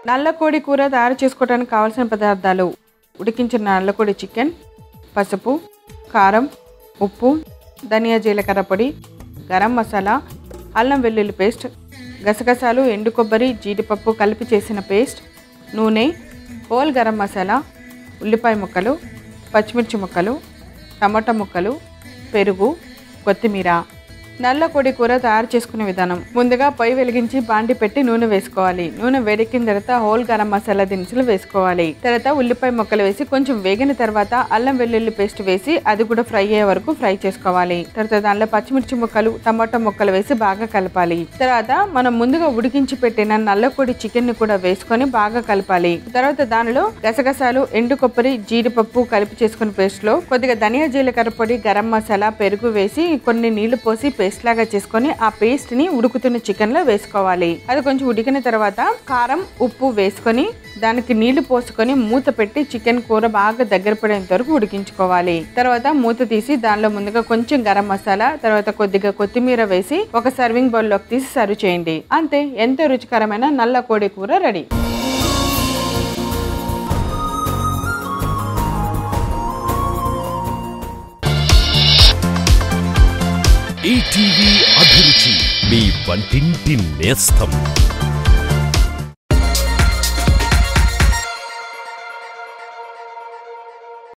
నల్ల కోడి కూర తయారు చేసుకోవడానికి కావాల్సిన పదార్థాలు ఉడికించిన నల్లకోడి చికెన్ పసుపు కారం ఉప్పు ధనియా జీలకర్ర పొడి గరం మసాలా అల్లం వెల్లుల్లి పేస్ట్ గసగసాలు ఎండు కొబ్బరి జీడిపప్పు కలిపి చేసిన పేస్ట్ నూనె హోల్ గరం మసాలా ఉల్లిపాయ ముక్కలు పచ్చిమిర్చి ముక్కలు టమాటా ముక్కలు పెరుగు కొత్తిమీర నల్ల కొడి కూర తయారు చేసుకునే విధానం ముందుగా పొయ్యి వెలిగించి బాండి పెట్టి నూనె వేసుకోవాలి నూనె వేడెక్కిన తర్వాత హోల్ గరం మసాలా దినుసులు వేసుకోవాలి తర్వాత ఉల్లిపాయ ముక్కలు వేసి కొంచెం వేగిన తర్వాత అల్లం వెల్లుల్లి పేస్ట్ వేసి అది కూడా ఫ్రై అయ్యే వరకు ఫ్రై చేసుకోవాలి తర్వాత దానిలో పచ్చిమిర్చి ముక్కలు టమాటా ముక్కలు వేసి బాగా కలపాలి తర్వాత మనం ముందుగా ఉడికించి పెట్టిన నల్ల కొడి చికెన్ ని కూడా వేసుకొని బాగా కలపాలి తర్వాత దానిలో గసగసాలు ఎండు కొబ్బరి జీడిపప్పు కలిపి చేసుకున్న పేస్ట్ లో కొద్దిగా ధనియా జీలకర్ర పొడి గరం మసాలా పెరుగు వేసి కొన్ని నీళ్లు పోసి పేస్ట్ లాగా చేసుకొని ఆ పేస్ట్ ని ఉడుకుతున్న చికెన్ లో వేసుకోవాలి అది కొంచెం ఉడికిన తర్వాత కారం ఉప్పు వేసుకొని దానికి నీళ్లు పోసుకొని మూత పెట్టి చికెన్ కూర బాగా దగ్గర పడేంత వరకు ఉడికించుకోవాలి తర్వాత మూత తీసి దానిలో ముందుగా కొంచెం గరం మసాలా తర్వాత కొద్దిగా కొత్తిమీర వేసి ఒక సర్వింగ్ బౌల్ లోకి తీసి సర్వ్ చేయండి అంతే ఎంతో రుచికరమైన నల్ల కోడి కూర రెడీ ఈటీవీ అభిరుచి మీ వంటింటి నేస్తం